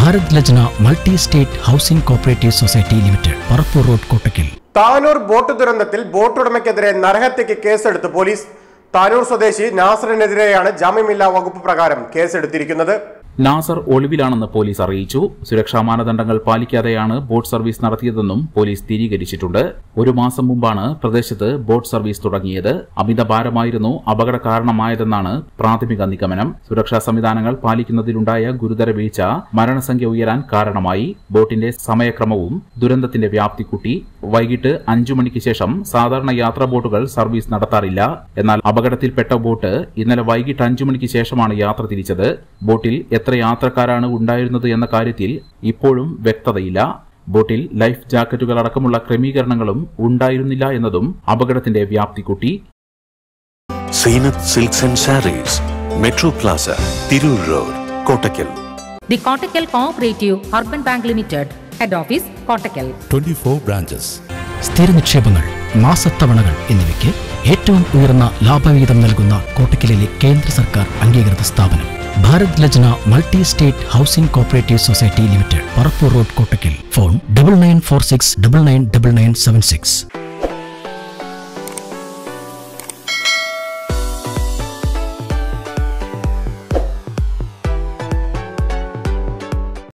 Bharat Lajna multi state housing cooperative society limited Parappur road Kottakkal Tanur boat ദുരന്തത്തിൽ boat ഉടമയ്ക്കെതിരെ നരഹത്യക്ക് കേസെടുത്ത് പോലീസ് താനൂർ സ്വദേശി നാസറിനെതിരെയാണ് ജാമ്യമില്ലാ വകുപ്പ് പ്രകാരം കേസെടുത്തിരിക്കുന്നത് നാസർ ഒളിവിലാണെന്ന് പോലീസ് അറിയിച്ചു സുരക്ഷാ മാനദണ്ഡങ്ങൾ പാലിക്കാതെയാണ് ബോട്ട് സർവീസ് നടത്തിയതെന്നും പോലീസ് സ്ഥിരീകരിച്ചിട്ടുണ്ട് ഒരു മാസം മുമ്പാണ് പ്രദേശത്ത് ബോട്ട് സർവീസ് തുടങ്ങിയത് അമിത ഭാരമായിരുന്നു അപകട കാരണമായതെന്നാണ് പ്രാഥമിക നിഗമനം സുരക്ഷാ സംവിധാനങ്ങൾ പാലിക്കുന്നതിലുണ്ടായ ഗുരുതര വീഴ്ച മരണസംഖ്യ ഉയരാൻ കാരണമായി ബോട്ടിന്റെ സമയക്രമവും ദുരന്തത്തിന്റെ വ്യാപ്തി കൂട്ടി വൈകിട്ട് അഞ്ചു മണിക്ക് ശേഷം സാധാരണ യാത്രാ ബോട്ടുകൾ സർവീസ് നടത്താറില്ല എന്നാൽ അപകടത്തിൽപ്പെട്ട ബോട്ട് ഇന്നലെ വൈകിട്ട് അഞ്ചു മണിക്ക് ശേഷമാണ് യാത്ര തിരിച്ചത് ബോട്ടിൽ എത്ര യാത്രക്കാരാണ് ഉണ്ടായിരുന്നത് എന്ന കാര്യത്തിൽ ഇപ്പോഴും വ്യക്തതയില്ല ബോട്ടിൽ ലൈഫ് ജാക്കറ്റുകൾ അടക്കമുള്ള ക്രമീകരണങ്ങളും ഉണ്ടായിരുന്നില്ല എന്നതും അപകടത്തിന്റെ വ്യാപ്തി കൂട്ടി Zeenath silks and sarees metro plaza Tirur road Kottakkal The Kottakkal Cooperative Urban Bank Limited, Head Office, Kottakkal. 24 branches. സ്ഥിര നിക്ഷേപങ്ങൾ മാസത്തവണകൾ എന്നിവയ്ക്ക് ഏറ്റവും ഉയർന്ന ലാഭവിഹിതം നൽകുന്ന കോട്ടക്കലിലെ കേന്ദ്ര സർക്കാർ അംഗീകൃത സ്ഥാപനം Bharat Lajna multi state housing cooperative society limited Parappur road Kottakkal phone double nine four six double nine double nine seven six